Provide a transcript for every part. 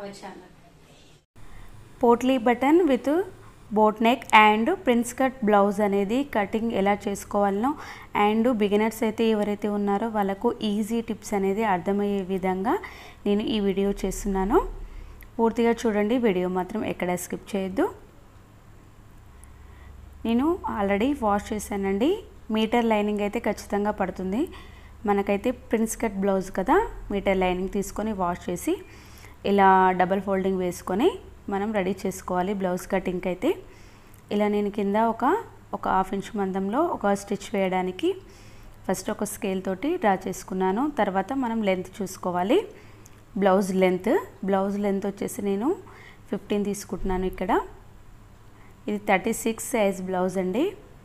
our channel. Potli button with boat neck and prince cut blouse అనేది cutting ఎలా చేసుకోవాలనో and beginners అయితే ఎవరైతే ఉన్నారో వాళ్ళకు ఈజీ టిప్స్ అనేది అర్థమయ్యే విధంగా నేను ఈ వీడియో చేస్తున్నాను పూర్తిగా చూడండి వీడియో మాత్రం ఎక్కడ స్కిప్ చేయొద్దు నేను ఆల్రెడీ వాష్ చేశానండి మీటర్ లైనింగ్ అయితే ఖచ్చితంగా పడుతుంది మనకైతే ప్రిన్స్ కట్ బ్లౌజ్ కదా మీటర్ లైనింగ్ తీసుకొని వాష్ చేసి ఇలా డబల్ ఫోల్డింగ్ వేసుకొని మనం రెడీ చేసుకోవాలి బ్లౌజ్ కటింగ్కి అయితే ఇలా నేను కింద ఒక ఒక హాఫ్ ఇంచ్ మందంలో ఒక స్టిచ్ వేయడానికి ఫస్ట్ ఒక స్కేల్ తోటి డ్రా చేసుకున్నాను తర్వాత మనం లెంత్ చూసుకోవాలి బ్లౌజ్ లెంత్ బ్లౌజ్ లెంత్ వచ్చేసి నేను ఫిఫ్టీన్ తీసుకుంటున్నాను ఇక్కడ ఇది థర్టీ సిక్స్ సైజ్ బ్లౌజ్ అండి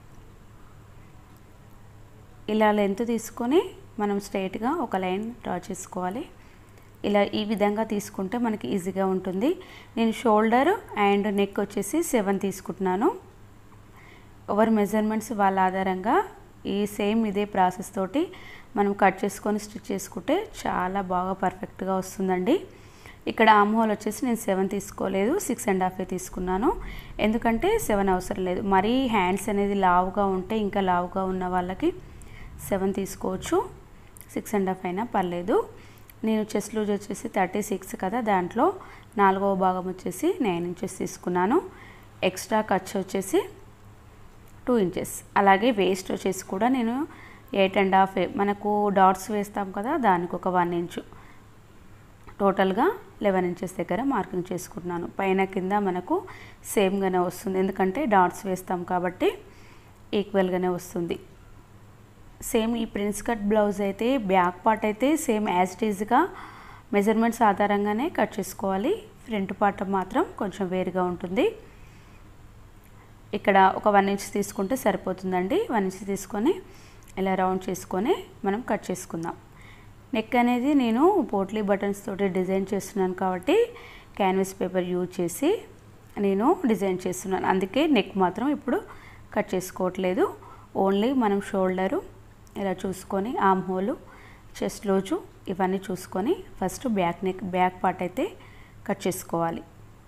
ఇలా లెంత్ తీసుకొని మనం స్ట్రైట్గా ఒక లైన్ డ్రా చేసుకోవాలి ఇలా ఈ విధంగా తీసుకుంటే మనకి ఈజీగా ఉంటుంది నేను షోల్డర్ అండ్ నెక్ వచ్చేసి సెవెన్ తీసుకుంటున్నాను ఎవరి మెజర్మెంట్స్ వాళ్ళ ఆధారంగా ఈ సేమ్ ఇదే ప్రాసెస్ తోటి మనం కట్ చేసుకొని స్టిచ్ చేసుకుంటే చాలా బాగా పర్ఫెక్ట్గా వస్తుందండి ఇక్కడ ఆమ్ హోల్ వచ్చేసి నేను సెవెన్ తీసుకోలేదు సిక్స్ అండ్ హాఫే తీసుకున్నాను ఎందుకంటే సెవెన్ అవసరం లేదు మరీ హ్యాండ్స్ అనేది లావుగా ఉంటే ఇంకా లావుగా ఉన్న వాళ్ళకి సెవెన్ తీసుకోవచ్చు సిక్స్ అండ్ హాఫ్ అయినా పర్లేదు నేను చెస్ట్ లూజ్ వచ్చేసి థర్టీ సిక్స్ కదా దాంట్లో నాలుగవ భాగం వచ్చేసి నైన్ ఇంచెస్ తీసుకున్నాను ఎక్స్ట్రా ఖర్చు వచ్చేసి టూ ఇంచెస్ అలాగే వేస్ట్ వచ్చేసి కూడా నేను ఎయిట్ అండ్ హాఫ్ మనకు డాట్స్ వేస్తాం కదా దానికి ఒక వన్ ఇంచు టోటల్గా లెవెన్ ఇంచెస్ దగ్గర మార్కింగ్ చేసుకుంటున్నాను పైన కింద మనకు సేమ్గానే వస్తుంది ఎందుకంటే డాట్స్ వేస్తాం కాబట్టి ఈక్వల్గానే వస్తుంది సేమ్ ఈ ప్రిన్స్ కట్ బ్లౌజ్ అయితే బ్యాక్ పార్ట్ అయితే సేమ్ యాజ్ టీజ్గా మెజర్మెంట్స్ ఆధారంగానే కట్ చేసుకోవాలి ఫ్రంట్ పార్ట్ మాత్రం కొంచెం వేరుగా ఉంటుంది ఇక్కడ ఒక వన్ ఇంచ్ తీసుకుంటే సరిపోతుందండి వన్ ఇంచ్ తీసుకొని ఇలా రౌండ్ చేసుకొని మనం కట్ చేసుకుందాం నెక్ అనేది నేను పోట్లీ బటన్స్ తోటి డిజైన్ చేస్తున్నాను కాబట్టి క్యాన్వాస్ పేపర్ యూజ్ చేసి నేను డిజైన్ చేస్తున్నాను అందుకే నెక్ మాత్రం ఇప్పుడు కట్ చేసుకోవట్లేదు ఓన్లీ మనం షోల్డరు ఇలా చూసుకొని ఆమ్ హోలు చెస్ట్ లోజు ఇవన్నీ చూసుకొని first back neck back part అయితే కట్ చేసుకోవాలి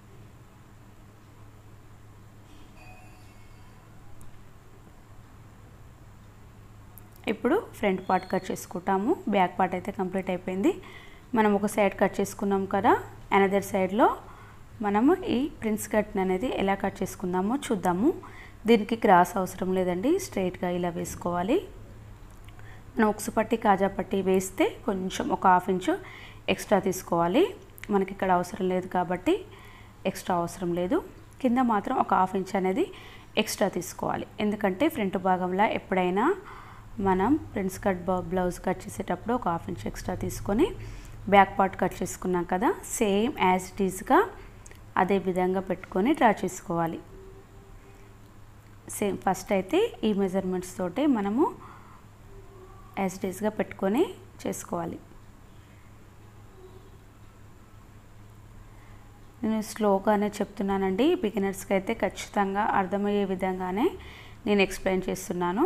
ఇప్పుడు ఫ్రంట్ పార్ట్ కట్ చేసుకుంటాము బ్యాక్ పార్ట్ అయితే కంప్లీట్ అయిపోయింది మనం ఒక సైడ్ కట్ చేసుకున్నాం కదా అనదర్ సైడ్లో మనము ఈ ప్రిన్స్ కట్ అనేది ఎలా కట్ చేసుకుందామో చూద్దాము దీనికి క్రాస్ అవసరం లేదండి స్ట్రైట్గా ఇలా వేసుకోవాలి మనం ఉక్సు పట్టి కాజా పట్టి వేస్తే కొంచెం ఒక హాఫ్ ఇంచు ఎక్స్ట్రా తీసుకోవాలి మనకి ఇక్కడ అవసరం లేదు కాబట్టి ఎక్స్ట్రా అవసరం లేదు కింద మాత్రం ఒక హాఫ్ ఇంచ్ అనేది ఎక్స్ట్రా తీసుకోవాలి ఎందుకంటే ఫ్రంట్ భాగంలో ఎప్పుడైనా మనం ప్రిన్స్ కట్ బ్లౌజ్ కట్ చేసేటప్పుడు ఒక హాఫ్ ఇంచ్ ఎక్స్ట్రా తీసుకొని బ్యాక్ పార్ట్ కట్ చేసుకున్నాం కదా సేమ్ యాజ్ ఇట్ ఈజ్గా అదే విధంగా పెట్టుకొని డ్రా చేసుకోవాలి సేమ్ ఫస్ట్ అయితే ఈ మెజర్మెంట్స్ తోటి మనము యాజ్ ఇట్ ఈజ్గా పెట్టుకొని చేసుకోవాలి నేను స్లోగానే చెప్తున్నానండి బిగినర్స్కి అయితే ఖచ్చితంగా అర్థమయ్యే విధంగానే నేను ఎక్స్ప్లెయిన్ చేస్తున్నాను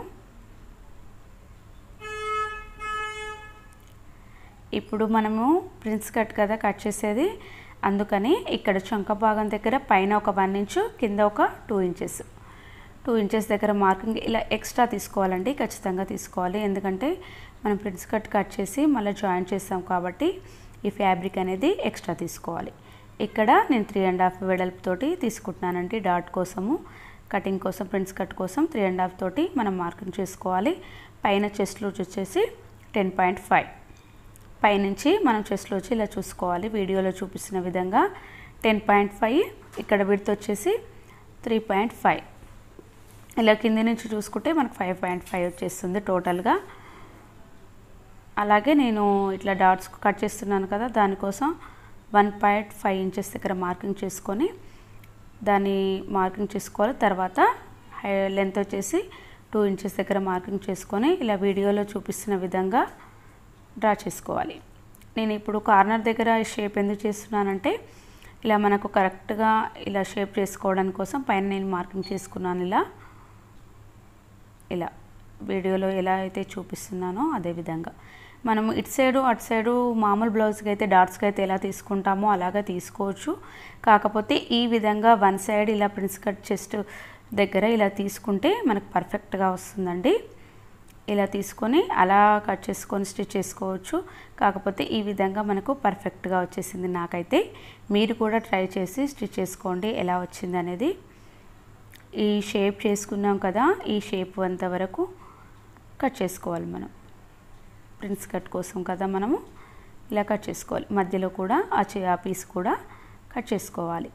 ఇప్పుడు మనము ప్రిన్స్ కట్ కదా కట్ చేసేది అందుకని ఇక్కడ చొంక భాగం దగ్గర పైన ఒక వన్ ఇంచు కింద ఒక టూ ఇంచెస్ టూ ఇంచెస్ దగ్గర మార్కింగ్ ఇలా ఎక్స్ట్రా తీసుకోవాలండి ఖచ్చితంగా తీసుకోవాలి ఎందుకంటే మనం ప్రిన్స్ కట్ కట్ చేసి మళ్ళీ జాయిన్ చేస్తాం కాబట్టి ఈ ఫ్యాబ్రిక్ అనేది ఎక్స్ట్రా తీసుకోవాలి ఇక్కడ నేను త్రీ అండ్ హాఫ్ వెడల్పుతోటి తీసుకుంటున్నానండి డాట్ కోసము కటింగ్ కోసం ప్రిన్స్ కట్ కోసం త్రీ అండ్ హాఫ్ తోటి మనం మార్కింగ్ చేసుకోవాలి పైన చెస్ట్ లూజ్ వచ్చేసి టెన్ పాయింట్ ఫైవ్ పైనుంచి మనం చెస్ట్లో వచ్చి ఇలా చూసుకోవాలి వీడియోలో చూపిస్తున్న విధంగా టెన్ పాయింట్ ఫైవ్ ఇక్కడ విడత వచ్చేసి త్రీ పాయింట్ ఫైవ్ ఇలా కింది నుంచి చూసుకుంటే మనకు ఫైవ్ పాయింట్ ఫైవ్ వచ్చేస్తుంది టోటల్గా అలాగే నేను ఇట్లా డాట్స్ కట్ చేస్తున్నాను కదా దానికోసం వన్ పాయింట్ ఫైవ్ ఇంచెస్ దగ్గర మార్కింగ్ చేసుకొని దాన్ని మార్కింగ్ చేసుకోవాలి తర్వాత లెంత్ వచ్చేసి టూ ఇంచెస్ దగ్గర మార్కింగ్ చేసుకొని ఇలా వీడియోలో చూపిస్తున్న విధంగా డ్రా చేసుకోవాలి నేను ఇప్పుడు కార్నర్ దగ్గర షేప్ ఎందుకు చేస్తున్నానంటే ఇలా మనకు కరెక్ట్గా ఇలా షేప్ చేసుకోవడానికి కోసం పైన నేను మార్కింగ్ చేసుకున్నాను ఇలా ఇలా వీడియోలో ఎలా అయితే చూపిస్తున్నానో అదే విధంగా మనం ఇటు సైడు అటు సైడు మామూలు బ్లౌజ్కి అయితే డాట్స్కి అయితే ఎలా తీసుకుంటామో అలాగా తీసుకోవచ్చు కాకపోతే ఈ విధంగా వన్ సైడ్ ఇలా ప్రిన్స్ కట్ చెస్ట్ దగ్గర ఇలా తీసుకుంటే మనకు పర్ఫెక్ట్గా వస్తుందండి ఇలా తీసుకొని అలా కట్ చేసుకొని స్టిచ్ చేసుకోవచ్చు కాకపోతే ఈ విధంగా మనకు పర్ఫెక్ట్గా వచ్చేసింది నాకైతే మీరు కూడా ట్రై చేసి స్టిచ్ చేసుకోండి ఎలా వచ్చింది అనేది ఈ షేప్ చేసుకున్నాం కదా ఈ షేప్ అంతవరకు కట్ చేసుకోవాలి మనం ప్రిన్స్ కట్ కోసం కదా మనము ఇలా కట్ చేసుకోవాలి మధ్యలో కూడా ఆ చే ఆ పీస్ కూడా కట్ చేసుకోవాలి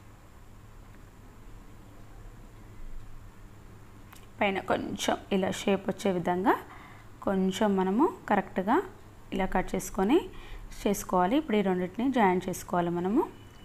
పైన కొంచెం ఇలా షేప్ వచ్చే విధంగా కొంచెం మనము కరెక్ట్గా ఇలా కట్ చేసుకొని చేసుకోవాలి ఇప్పుడు ఈ రెండింటిని జాయిన్ చేసుకోవాలి మనము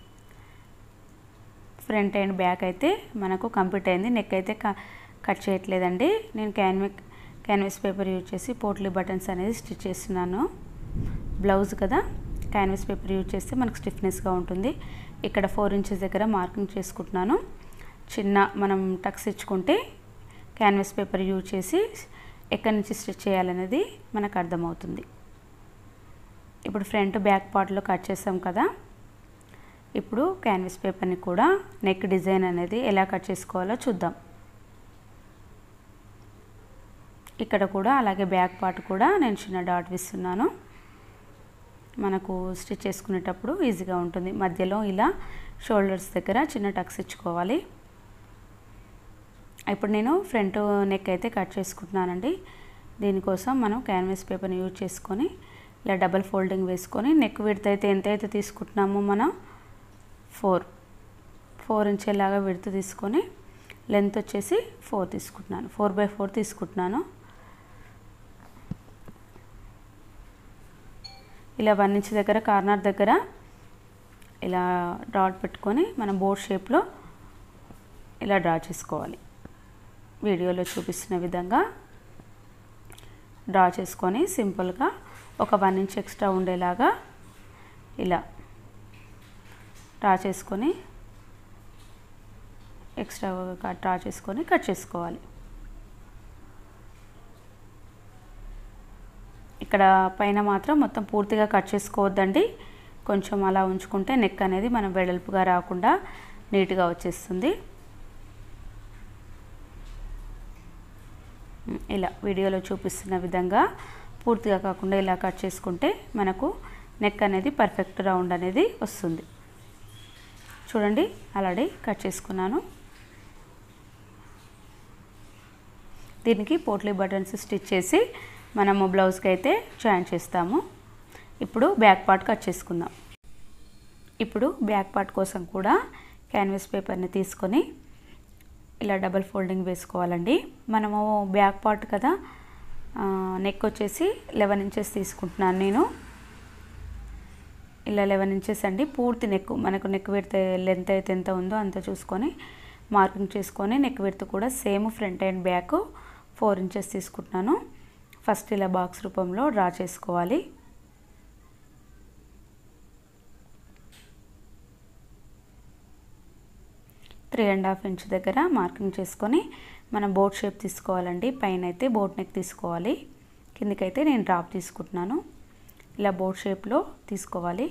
ఫ్రంట్ అండ్ బ్యాక్ అయితే మనకు కంప్లీట్ అయింది నెక్ అయితే కట్ చేయట్లేదండి నేను క్యాన్విక్ క్యాన్వాస్ పేపర్ యూజ్ చేసి పోట్లీ బటన్స్ అనేది స్టిచ్ చేస్తున్నాను బ్లౌజ్ కదా క్యాన్వాస్ పేపర్ యూజ్ చేస్తే మనకు స్టిఫ్నెస్గా ఉంటుంది ఇక్కడ ఫోర్ ఇంచెస్ దగ్గర మార్కింగ్ చేసుకుంటున్నాను చిన్న మనం టక్స్ ఇచ్చుకుంటే క్యాన్వాస్ పేపర్ యూజ్ చేసి ఎక్కడి నుంచి స్టిచ్ చేయాలనేది మనకు అర్థమవుతుంది ఇప్పుడు ఫ్రంట్ బ్యాక్ పార్ట్లో కట్ చేసాం కదా ఇప్పుడు క్యాన్వాస్ పేపర్ని కూడా నెక్ డిజైన్ అనేది ఎలా కట్ చేసుకోవాలో చూద్దాం ఇక్కడ కూడా అలాగే బ్యాక్ పార్ట్ కూడా నేను చిన్న డాట్ వేస్తున్నాను మనకు స్టిచ్ చేసుకునేటప్పుడు ఈజీగా ఉంటుంది మధ్యలో ఇలా షోల్డర్స్ దగ్గర చిన్న టక్స్ ఇచ్చుకోవాలి ఇప్పుడు నేను ఫ్రంట్ నెక్ అయితే కట్ చేసుకుంటున్నానండి దీనికోసం మనం క్యాన్వాస్ పేపర్ని యూజ్ చేసుకొని ఇలా డబల్ ఫోల్డింగ్ వేసుకొని నెక్ విడత అయితే ఎంత అయితే తీసుకుంటున్నామో మనం ఫోర్ ఫోర్ ఇంచేలాగా విడత తీసుకొని లెంత్ వచ్చేసి ఫోర్ తీసుకుంటున్నాను ఫోర్ బై ఫోర్ తీసుకుంటున్నాను ఇలా వన్ ఇంచ్ దగ్గర కార్నర్ దగ్గర ఇలా డాట్ పెట్టుకొని మనం బోర్డ్ షేప్లో ఇలా డ్రా చేసుకోవాలి వీడియోలో చూపిస్తున్న విధంగా డ్రా చేసుకొని సింపుల్గా ఒక వన్ ఇంచ్ ఎక్స్ట్రా ఉండేలాగా ఇలా డ్రా చేసుకొని ఎక్స్ట్రా డ్రా చేసుకొని కట్ చేసుకోవాలి ఇక్కడ పైన మాత్రం మొత్తం పూర్తిగా కట్ చేసుకోవద్దండి కొంచెం అలా ఉంచుకుంటే నెక్ అనేది మనం వెడల్పుగా రాకుండా నీట్గా వచ్చేస్తుంది ఇలా వీడియోలో చూపిస్తున్న విధంగా పూర్తిగా కాకుండా ఇలా కట్ చేసుకుంటే మనకు నెక్ అనేది పర్ఫెక్ట్ రౌండ్ అనేది వస్తుంది చూడండి అలాగే కట్ చేసుకున్నాను దీనికి పోట్లీ బటన్స్ స్టిచ్ చేసి మనము బ్లౌజ్కి అయితే జాయిన్ చేస్తాము ఇప్పుడు బ్యాక్ పార్ట్ కట్ చేసుకుందాం ఇప్పుడు బ్యాక్ పార్ట్ కోసం కూడా క్యాన్వాస్ పేపర్ని తీసుకొని ఇలా డబల్ ఫోల్డింగ్ వేసుకోవాలండి మనము బ్యాక్ పార్ట్ కదా నెక్ వచ్చేసి లెవెన్ ఇంచెస్ తీసుకుంటున్నాను నేను ఇలా లెవెన్ ఇంచెస్ అండి పూర్తి నెక్ మనకు నెక్ విడత లెంత్ అయితే ఎంత ఉందో అంత చూసుకొని మార్కింగ్ చేసుకొని నెక్ విడత కూడా same front and back four inches తీసుకుంటున్నాను ఫస్ట్ ఇలా బాక్స్ రూపంలో డ్రా చేసుకోవాలి త్రీ అండ్ హాఫ్ ఇంచ్ దగ్గర మార్కింగ్ చేసుకొని మనం బోట్ షేప్ తీసుకోవాలండి పైన అయితే బోట్ నెక్ తీసుకోవాలి కిందకైతే నేను డ్రాప్ తీసుకుంటున్నాను ఇలా బోట్ షేప్లో తీసుకోవాలి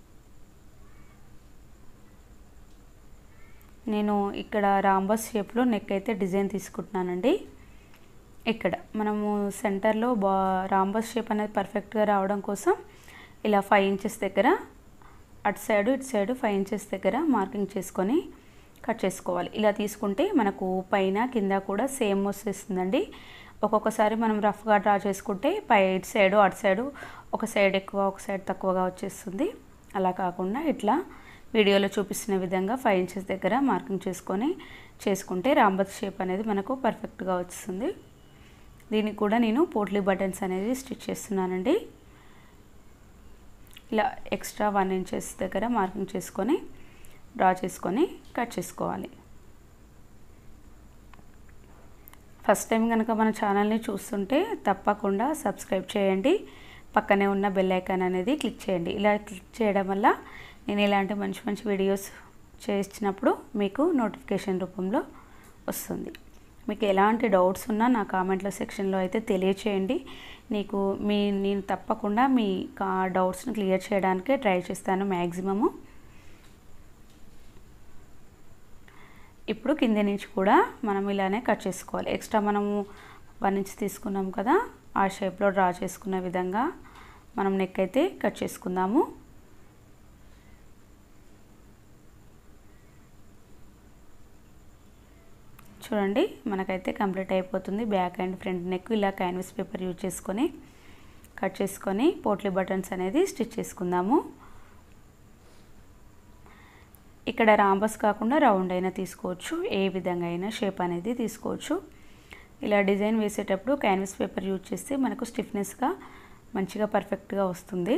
నేను ఇక్కడ రాంబస్ షేప్లో నెక్ అయితే డిజైన్ తీసుకుంటున్నానండి ఇక్కడ మనము సెంటర్లో బా రాంబస్ షేప్ అనేది పర్ఫెక్ట్గా రావడం కోసం ఇలా ఫైవ్ ఇంచెస్ దగ్గర అటు సైడ్ ఇటు సైడ్ ఫైవ్ ఇంచెస్ దగ్గర మార్కింగ్ చేసుకొని కట్ చేసుకోవాలి ఇలా తీసుకుంటే మనకు పైన కింద కూడా సేమ్ వచ్చేస్తుందండి ఒక్కొక్కసారి మనం రఫ్గా డ్రా చేసుకుంటే పై ఇటు సైడు అటు సైడు ఒక సైడ్ ఎక్కువ ఒక సైడ్ తక్కువగా వచ్చేస్తుంది అలా కాకుండా ఇట్లా వీడియోలో చూపిస్తున్న విధంగా ఫైవ్ ఇంచెస్ దగ్గర మార్కింగ్ చేసుకొని చేసుకుంటే రాంబత్ షేప్ అనేది మనకు పర్ఫెక్ట్గా వస్తుంది దీనికి కూడా నేను పోట్లీ బటన్స్ అనేది స్టిచ్ చేస్తున్నానండి ఇలా ఎక్స్ట్రా వన్ ఇంచెస్ దగ్గర మార్కింగ్ చేసుకొని డ్రా చేసుకొని కట్ చేసుకోవాలి ఫస్ట్ టైం కనుక మన ఛానల్ని చూస్తుంటే తప్పకుండా సబ్స్క్రైబ్ చేయండి పక్కనే ఉన్న బెల్ ఐకాన్ అనేది క్లిక్ చేయండి ఇలా క్లిక్ చేయడం వల్ల నేను ఇలాంటి మంచి మంచి వీడియోస్ చేసినప్పుడు మీకు నోటిఫికేషన్ రూపంలో వస్తుంది మీకు ఎలాంటి డౌట్స్ ఉన్నా నా కామెంట్ల సెక్షన్లో అయితే తెలియచేయండి నీకు మీ నేను తప్పకుండా మీ కా డౌట్స్ని క్లియర్ చేయడానికే ట్రై చేస్తాను మ్యాక్సిమము ఇప్పుడు కింద నుంచి కూడా మనం ఇలానే కట్ చేసుకోవాలి ఎక్స్ట్రా మనము వన్ ఇంచ్ తీసుకున్నాం కదా ఆ షేప్లో డ్రా చేసుకున్న విధంగా మనం నెక్ అయితే కట్ చేసుకుందాము చూడండి మనకైతే కంప్లీట్ అయిపోతుంది బ్యాక్ అండ్ ఫ్రంట్ నెక్ ఇలా క్యాన్వస్ పేపర్ యూజ్ చేసుకొని కట్ చేసుకొని పోట్లీ బటన్స్ అనేది స్టిచ్ చేసుకుందాము ఇక్కడ రాంబస్ కాకుండా రౌండ్ అయినా తీసుకోవచ్చు ఏ విధంగా అయినా షేప్ అనేది తీసుకోవచ్చు ఇలా డిజైన్ వేసేటప్పుడు క్యాన్వస్ పేపర్ యూజ్ చేస్తే మనకు స్టిఫ్నెస్గా మంచిగా పర్ఫెక్ట్గా వస్తుంది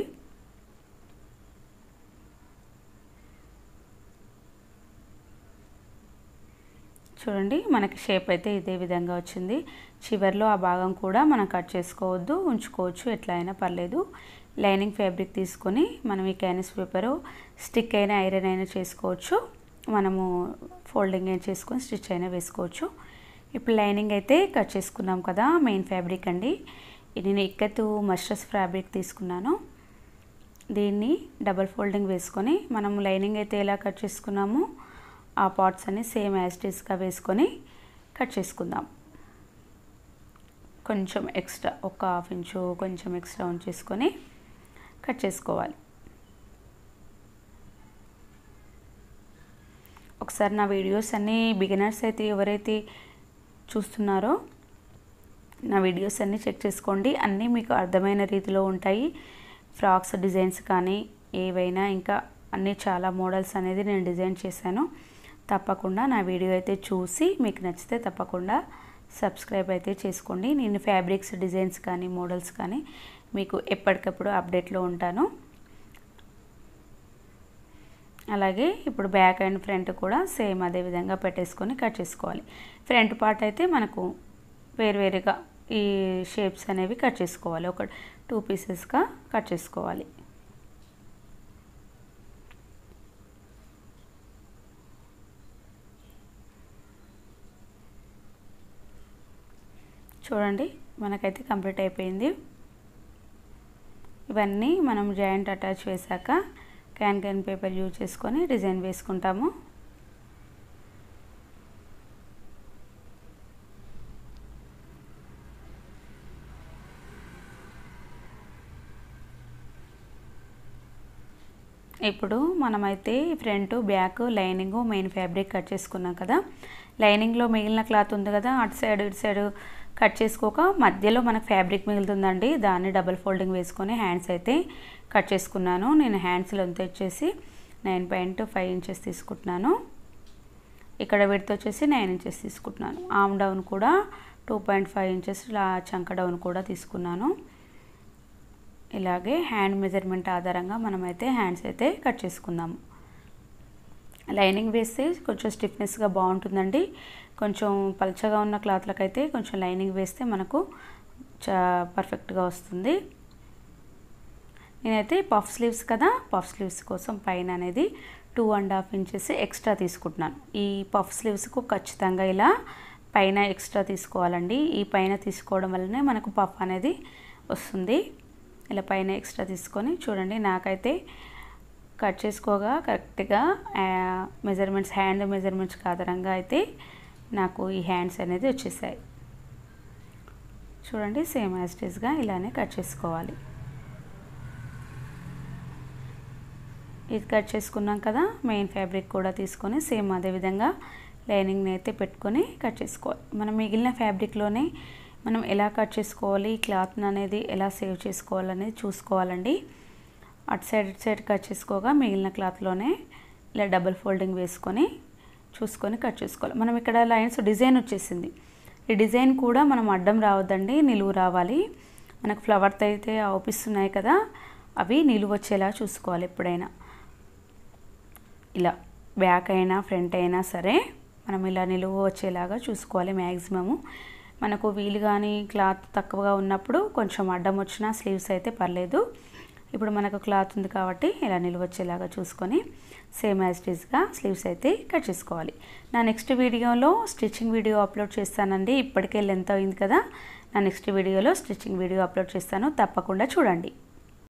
చూడండి మనకి షేప్ అయితే ఇదే విధంగా వచ్చింది చివరిలో ఆ భాగం కూడా మనం కట్ చేసుకోవద్దు ఉంచుకోవచ్చు ఎట్లా అయినా పర్లేదు లైనింగ్ ఫ్యాబ్రిక్ తీసుకొని మనం ఈ క్యానిస్ పేపరు స్టిక్ అయినా ఐరన్ అయినా చేసుకోవచ్చు మనము ఫోల్డింగ్ అయినా చేసుకొని స్టిచ్ అయినా వేసుకోవచ్చు ఇప్పుడు లైనింగ్ అయితే కట్ చేసుకున్నాం కదా మెయిన్ ఫ్యాబ్రిక్ అండి నేను ఇక్కత్తు మస్టర్స్ ఫ్యాబ్రిక్ తీసుకున్నాను దీన్ని డబల్ ఫోల్డింగ్ వేసుకొని మనం లైనింగ్ అయితే ఎలా కట్ చేసుకున్నామో ఆ పార్ట్స్ అన్ని సేమ్ యాస్టీస్గా వేసుకొని కట్ చేసుకుందాం కొంచెం ఎక్స్ట్రా ఒక హాఫ్ ఇంచు కొంచెం ఎక్స్ట్రా ఉంచేసుకొని కట్ చేసుకోవాలి ఒకసారి నా వీడియోస్ అన్నీ బిగినర్స్ అయితే ఎవరైతే చూస్తున్నారో నా వీడియోస్ అన్నీ చెక్ చేసుకోండి అన్నీ మీకు అర్థమైన రీతిలో ఉంటాయి ఫ్రాక్స్ డిజైన్స్ కానీ ఏవైనా ఇంకా అన్నీ చాలా మోడల్స్ అనేది నేను డిజైన్ చేశాను తప్పకుండా నా వీడియో అయితే చూసి మీకు నచ్చితే తప్పకుండా సబ్స్క్రైబ్ అయితే చేసుకోండి నేను ఫ్యాబ్రిక్స్ డిజైన్స్ కానీ మోడల్స్ కానీ మీకు ఎప్పటికప్పుడు అప్డేట్లో ఉంటాను అలాగే ఇప్పుడు బ్యాక్ అండ్ ఫ్రంట్ కూడా సేమ్ అదే విధంగా పెట్టేసుకొని కట్ చేసుకోవాలి ఫ్రంట్ పార్ట్ అయితే మనకు వేరువేరుగా ఈ షేప్స్ అనేవి కట్ చేసుకోవాలి ఒక టూ పీసెస్గా కట్ చేసుకోవాలి చూడండి మనకైతే కంప్లీట్ అయిపోయింది ఇవన్నీ మనం జాయింట్ అటాచ్ వేసాక క్యాన్ క్యాన్ పేపర్ యూజ్ చేసుకొని డిజైన్ వేసుకుంటాము ఇప్పుడు మనమైతే front back lining main fabric cut చేసుకున్నాం కదా లైనింగ్లో మిగిలిన క్లాత్ ఉంది కదా అటు సైడ్ ఇటు సైడ్ కట్ చేసుకోక మధ్యలో మనకు ఫ్యాబ్రిక్ మిగులుతుందండి దాన్ని డబల్ ఫోల్డింగ్ వేసుకొని హ్యాండ్స్ అయితే కట్ చేసుకున్నాను నేను హ్యాండ్స్ లెంత్ వచ్చేసి నైన్ పాయింట్ ఫైవ్ ఇంచెస్ తీసుకుంటున్నాను ఇక్కడ విడత వచ్చేసి నైన్ ఇంచెస్ తీసుకుంటున్నాను ఆమ్ డౌన్ కూడా టూ పాయింట్ ఫైవ్ ఇంచెస్ ఇలా చంక డౌన్ కూడా తీసుకున్నాను ఇలాగే హ్యాండ్ మెజర్మెంట్ ఆధారంగా మనమైతే హ్యాండ్స్ అయితే కట్ చేసుకుందాము లైనింగ్ వేస్తే కొంచెం స్టిఫ్నెస్గా బాగుంటుందండి కొంచెం పల్చగా ఉన్న క్లాత్లకైతే కొంచెం లైనింగ్ వేస్తే మనకు చా పర్ఫెక్ట్గా వస్తుంది నేనైతే పఫ్ స్లీవ్స్ కదా పఫ్ స్లీవ్స్ కోసం పైన అనేది two and half inches extra తీసుకుంటున్నాను ఈ పఫ్ స్లీవ్స్కు ఖచ్చితంగా ఇలా పైన ఎక్స్ట్రా తీసుకోవాలండి ఈ పైన తీసుకోవడం వల్లనే మనకు పఫ్ అనేది వస్తుంది ఇలా పైన ఎక్స్ట్రా తీసుకొని చూడండి నాకైతే కట్ చేసుకోగా కరెక్ట్గా మెజర్మెంట్స్ హ్యాండ్ మెజర్మెంట్స్ ఆధారంగా అయితే నాకు ఈ హ్యాండ్స్ అనేది వచ్చేసాయి చూడండి సేమ్ యాస్టేజ్గా ఇలానే కట్ చేసుకోవాలి ఇది కట్ చేసుకున్నాం కదా మెయిన్ ఫ్యాబ్రిక్ కూడా తీసుకొని సేమ్ అదే విధంగా లైనింగ్ని అయితే పెట్టుకొని కట్ చేసుకోవాలి మనం మిగిలిన ఫ్యాబ్రిక్లోనే మనం ఎలా కట్ చేసుకోవాలి క్లాత్ని అనేది ఎలా సేవ్ చేసుకోవాలనేది చూసుకోవాలండి అటు సైడ్ ఇటు సైడ్ కట్ చేసుకోగా మిగిలిన క్లాత్లోనే ఇలా డబుల్ ఫోల్డింగ్ వేసుకొని చూసుకొని కట్ చేసుకోవాలి మనం ఇక్కడ లైన్స్ డిజైన్ వచ్చేసింది ఈ డిజైన్ కూడా మనం అడ్డం రావద్దండి నిలువు రావాలి మనకు ఫ్లవర్తో అయితే అవుపిస్తున్నాయి కదా అవి నిలువు వచ్చేలా చూసుకోవాలి ఎప్పుడైనా ఇలా బ్యాక్ అయినా ఫ్రంట్ అయినా సరే మనం ఇలా నిలువు వచ్చేలాగా చూసుకోవాలి మ్యాక్సిమము మనకు వీలు కానీ క్లాత్ తక్కువగా ఉన్నప్పుడు కొంచెం అడ్డం వచ్చిన స్లీవ్స్ అయితే పర్లేదు ఇప్పుడు మనకు క్లాత్ ఉంది కాబట్టి ఇలా నిల్వచ్చేలాగా చూసుకొని సేమ్ యాజ్ టీజ్గా స్లీవ్స్ అయితే కట్ చేసుకోవాలి నా నెక్స్ట్ వీడియోలో స్టిచ్చింగ్ వీడియో అప్లోడ్ చేస్తానండి ఇప్పటికే లెంత్ అయింది కదా నా నెక్స్ట్ వీడియోలో స్టిచ్చింగ్ వీడియో అప్లోడ్ చేస్తాను తప్పకుండా చూడండి